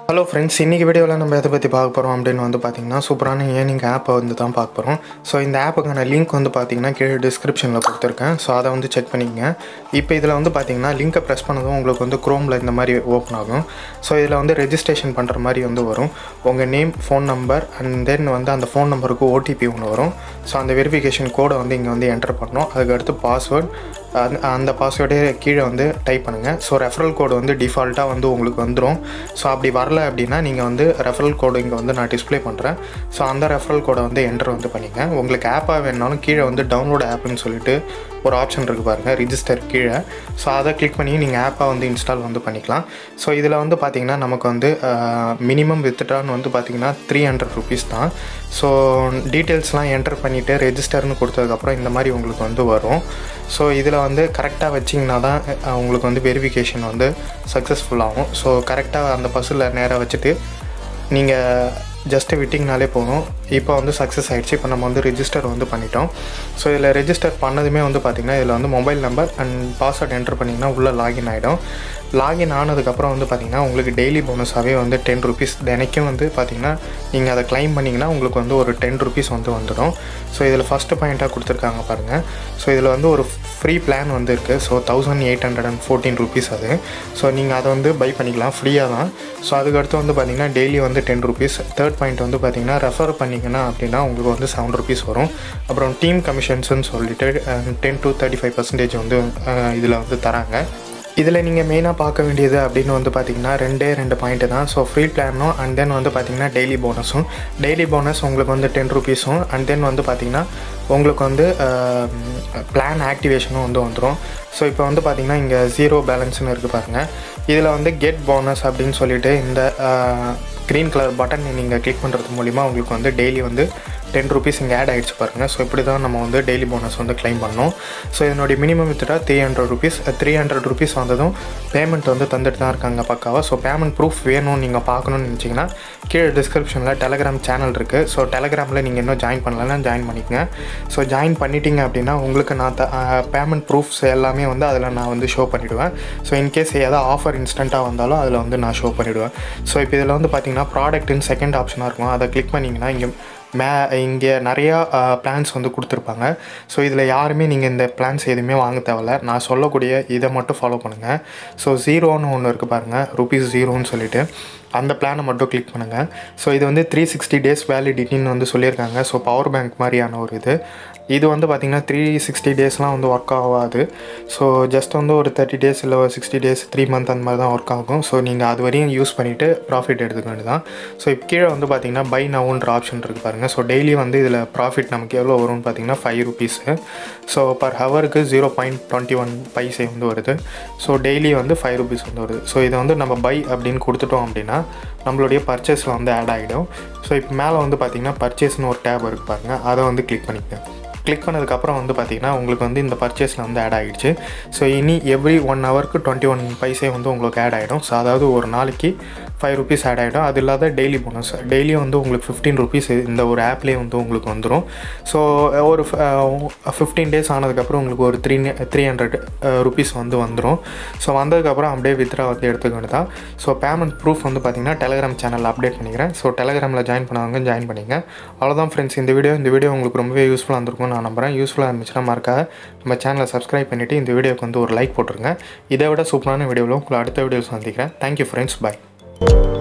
hello friends இன்றைக்கி வீடியோவில் நம்ம எதை பற்றி பார்க்க போகிறோம் அப்படின்னு வந்து பார்த்தீங்கன்னா சூப்பரான ஏர்னிங் ஆப்பை வந்து தான் பார்க்க போகிறோம் ஸோ இந்த ஆப்புக்கான லிங்க் வந்து பார்த்தீங்கன்னா கீழே டிஸ்கிரிப்ஷனில் கொடுத்துருக்கேன் ஸோ அதை வந்து செக் பண்ணிக்கங்க இப்போ இதில் வந்து பார்த்தீங்கன்னா லிங்கை ப்ரெஸ் பண்ணதும் உங்களுக்கு வந்து க்ரோமில் இந்த மாதிரி ஓப்பன் ஆகும் ஸோ இதில் வந்து ரெஜிஸ்ட்ரேஷன் பண்ணுற மாதிரி வந்து வரும் உங்கள் name phone number and then வந்து அந்த ஃபோன் நம்பருக்கு ஓடிபி ஒன்று வரும் ஸோ அந்த வெரிஃபிகேஷன் கோடை வந்து இங்கே வந்து என்டர் பண்ணணும் அதுக்கடுத்து பாஸ்வேர்ட் அந்த அந்த பாஸ்வேர்டே கீழே வந்து டைப் பண்ணுங்கள் ஸோ ரெஃபரல் கோடு வந்து டிஃபால்ட்டாக வந்து உங்களுக்கு வந்துடும் ஸோ அப்படி வரல அப்படின்னா நீங்கள் வந்து ரெஃபரல் கோடு இங்கே வந்து நான் டிஸ்ப்ளே பண்ணுறேன் ஸோ அந்த ரெஃபரல் கோடை வந்து என்டர் வந்து பண்ணிங்க உங்களுக்கு ஆப்பாக வேணாலும் கீழே வந்து டவுன்லோட் ஆப்னு சொல்லிட்டு ஒரு ஆப்ஷன் இருக்குது பாருங்கள் ரிஜிஸ்டர் கீழே ஸோ அதை கிளிக் பண்ணி நீங்கள் ஆப்பாக வந்து இன்ஸ்டால் வந்து பண்ணிக்கலாம் ஸோ இதில் வந்து பார்த்திங்கன்னா நமக்கு வந்து மினிமம் வித்ட்ரான்னு வந்து பார்த்திங்கன்னா த்ரீ ஹண்ட்ரட் ருபீஸ் தான் ஸோ டீட்டெயில்ஸ்லாம் என்டர் பண்ணிவிட்டு ரெஜிஸ்டர்னு கொடுத்ததுக்கப்புறம் இந்த மாதிரி உங்களுக்கு வந்து வரும் ஸோ இதில் வந்து கரெக்டாக வச்சிங்கன்னா தான் அஹ், உங்களுக்கு வந்து வெரிஃபிகேஷன் வந்து சக்ஸஸ்ஃபுல் ஆகும் ஸோ கரெக்டாக அந்த பஸ்ஸில் நேராக வச்சுட்டு நீங்கள் ஜஸ்ட்டு விட்டிங்கனாலே போதும் இப்போ வந்து சக்ஸஸ் ஆகிடுச்சு இப்போ நம்ம வந்து ரெஜிஸ்டர் வந்து பண்ணிட்டோம் ஸோ இதில் ரெஜிஸ்டர் பண்ணதுமே வந்து பார்த்திங்கன்னா இதில் வந்து mobile number and password enter பண்ணிங்கன்னா உள்ளே லாகின் ஆகிடும் லாகின் ஆனதுக்கப்புறம் வந்து பார்த்திங்கன்னா உங்களுக்கு டெய்லி போனஸாகவே வந்து டென் ருபீஸ் தினைக்கும் வந்து பார்த்திங்கன்னா நீங்கள் அதை க்ளைம் பண்ணிங்கன்னா உங்களுக்கு வந்து ஒரு டென் ருபீஸ் வந்து வந்துடும் ஸோ இதில் ஃபஸ்ட்டு பாயிண்ட்டாக கொடுத்துருக்காங்க பாருங்கள் ஸோ இதில் வந்து ஒரு ஃப்ரீ பிளான் வந்து இருக்குது so thousand eight hundred and fourteen rupees அது ஸோ நீங்கள் அதை வந்து பை பண்ணிக்கலாம் ஃப்ரீயாக தான் ஸோ அதுக்கடுத்து வந்து பார்த்திங்கன்னா டெய்லி வந்து டென் ருபீஸ் தேர்ட் பாயிண்ட் வந்து பார்த்திங்கன்னா ரெஃபர் பண்ணிங்கன்னா அப்படின்னா உங்களுக்கு வந்து செவன் ருபீஸ் வரும் அப்புறம் டீம் கமிஷன்ஸ்னு சொல்லிட்டு ten to thirty five percentage வந்து இதில் வந்து தராங்க இதில் நீங்கள் மெயினாக பார்க்க வேண்டியது அப்படின்னு வந்து பார்த்தீங்கன்னா ரெண்டே ரெண்டு பாயிண்ட்டு தான் ஸோ ஃப்ரீ பிளானும் அண்ட் தென் வந்து பார்த்தீங்கன்னா டெய்லி போனஸும் டெய்லி போனஸ் உங்களுக்கு வந்து டென் ருபீஸும் அண்ட் தென் வந்து பார்த்தீங்கன்னா உங்களுக்கு வந்து பிளான் ஆக்டிவேஷனும் வந்து வந்துடும் ஸோ இப்போ வந்து பார்த்தீங்கன்னா இங்கே ஜீரோ பேலன்ஸ்னு இருக்குது பாருங்கள் இதில் வந்து கெட் போனஸ் அப்படின்னு சொல்லிட்டு இந்த க்ரீன் கலர் பட்டன் நீங்கள் கிளிக் பண்ணுறது மூலிமா உங்களுக்கு வந்து டெய்லி வந்து டென் ருபீஸ் இங்கே ஆட் ஆகிடுச்சு பாருங்கள் ஸோ இப்படி தான் நம்ம வந்து டெய்லி போனஸ் வந்து க்ளைம் பண்ணோம் ஸோ இதனுடைய மினிமம் வித்துட்டா three hundred rupees three hundred rupees வந்ததும் பேமெண்ட் வந்து தந்துட்டு தான் இருக்காங்க பக்காவாக ஸோ பேமெண்ட் ப்ரூஃப் வேணும்னு நீங்கள் பார்க்கணும்னு நினச்சிங்கன்னா கீழே டிஸ்கிரிப்ஷனில் டெலகிராம் சேனல் இருக்குது ஸோ டெலகிராமில் நீங்கள் இன்னும் ஜாயின் பண்ணலன்னா ஜாயின் பண்ணிக்கங்க ஸோ ஜாயின் பண்ணிட்டீங்க அப்படின்னா உங்களுக்கு நான் த பேமெண்ட் ப்ரூஃப்ஸ் எல்லாமே வந்து அதில் நான் வந்து ஷோ பண்ணிவிடுவேன் ஸோ இன்கேஸ் ஏதாவது ஆஃபர் இன்ஸ்டண்ட்டாக வந்தாலும் அதில் வந்து நான் ஷோ பண்ணிவிடுவேன் ஸோ இப்போ இதில் வந்து பார்த்தீங்கன்னா ப்ராடக்ட்னு செகண்ட் ஆப்ஷனாக இருக்கும் அதை கிளிக் பண்ணிங்கன்னா இங்கே மே இங்கே நிறையா பிளான்ஸ் வந்து கொடுத்துருப்பாங்க ஸோ இதில் யாருமே நீங்கள் இந்த பிளான்ஸ் எதுவுமே வாங்க தேவையில்ல நான் சொல்லக்கூடிய இதை மட்டும் ஃபாலோ பண்ணுங்கள் ஸோ ஜீரோன்னு ஒன்று இருக்குது பாருங்கள் ருபீஸ் ஜீரோன்னு சொல்லிட்டு அந்த பிளானை மட்டும் கிளிக் பண்ணுங்கள் ஸோ இது வந்து த்ரீ சிக்ஸ்டி டேஸ் வேலிடிட்டின்னு வந்து சொல்லியிருக்காங்க ஸோ பவர் பேங்க் மாதிரியான ஒரு இது இது வந்து பார்த்திங்கன்னா த்ரீ சிக்ஸ்டி டேஸ்லாம் வந்து ஒர்க் ஆகாது ஸோ ஜஸ்ட் வந்து ஒரு தேர்ட்டி டேஸ் இல்லை ஒரு சிக்ஸ்டி டேஸ் த்ரீ மந்த் அந்த மாதிரி தான் ஒர்க் ஆகும் ஸோ நீங்கள் அது வரையும் யூஸ் பண்ணிவிட்டு ப்ராஃபிட் எடுத்துக்க வேண்டியதான் ஸோ இப்போ கீழே வந்து பார்த்திங்கன்னா பை நவுன்ற ஆப்ஷன் இருக்குது பாருங்கள் ஸோ டெய்லி வந்து இதில் ப்ராஃபிட் நமக்கு எவ்வளோ வரும்னு பார்த்தீங்கன்னா ஃபைவ் ருபீஸு ஸோ பர் ஹவருக்கு zero point twenty one paise வந்து வருது ஸோ டெய்லி வந்து ஃபைவ் ருபீஸ் வந்து வருது ஸோ இதை வந்து நம்ம பை அப்படின்னு கொடுத்துட்டோம் அப்படின்னா நம்மளுடைய பர்ச்சேஸில் வந்து ஆட் ஆகிடும் ஸோ இப்போ மேலே வந்து பார்த்திங்கன்னா பர்ச்சேஸ்னு ஒரு டேப் இருக்குது பாருங்கள் அதை வந்து கிளிக் பண்ணிக்கங்க கிளிக் பண்ணதுக்கப்புறம் வந்து பார்த்திங்கன்னா உங்களுக்கு வந்து இந்த பர்ச்சேஸில் வந்து ஆட் ஆகிடுச்சு ஸோ இனி எவ்ரி ஒன் ஹவருக்கு டுவெண்ட்டி ஒன் பைசே வந்து உங்களுக்கு ஆட் ஆகிடும் ஸோ அதாவது ஒரு நாளைக்கு ஃபைவ் ருபீஸ் ஆட் ஆகிடும் அது இல்லாத டெய்லி போனஸ் டெய்லியும் வந்து உங்களுக்கு ஃபிஃப்டீன் ருபீஸ் இந்த ஒரு ஆப்லேயே வந்து உங்களுக்கு வந்துடும் ஸோ ஒரு ஃபிஃப்டீன் டேஸ் ஆனதுக்கப்புறம் உங்களுக்கு ஒரு த்ரீ த்ரீ ஹண்ட்ரட் ருபீஸ் வந்து வந்துடும் ஸோ வந்ததுக்கப்புறம் அப்படியே வித்ரா வந்து எடுத்துக்க வேண்டியதான் ஸோ பேமெண்ட் ப்ரூஃப் வந்து பார்த்திங்கன்னா டெலகிராம் சேனலில் அப்டேட் பண்ணிக்கிறேன் ஸோ டெலகிராமில் ஜாயின் பண்ணவங்க ஜாயின் பண்ணிங்க அவ்வளோதான் ஃப்ரெண்ட்ஸ் இந்த வீடியோ இந்த வீடியோ உங்களுக்கு ரொம்பவே யூஸ்ஃபுல்லாக இருந்திருக்கும் நான் நம்புகிறேன் யூஸ்ஃபுல்லாக இருந்துச்சுன்னா மறக்காத நம்ம சேனலை சப்ஸ்கிரைப் பண்ணிவிட்டு இந்த வீடியோக்கு வந்து ஒரு லைக் போட்டுருங்க இதை விட சூப்பரான வீடியோவில் உங்களை அடுத்த வீடியோவில் சந்திக்கிறேன் தேங்க்யூ ஃப்ரெண்ட்ஸ் பாய்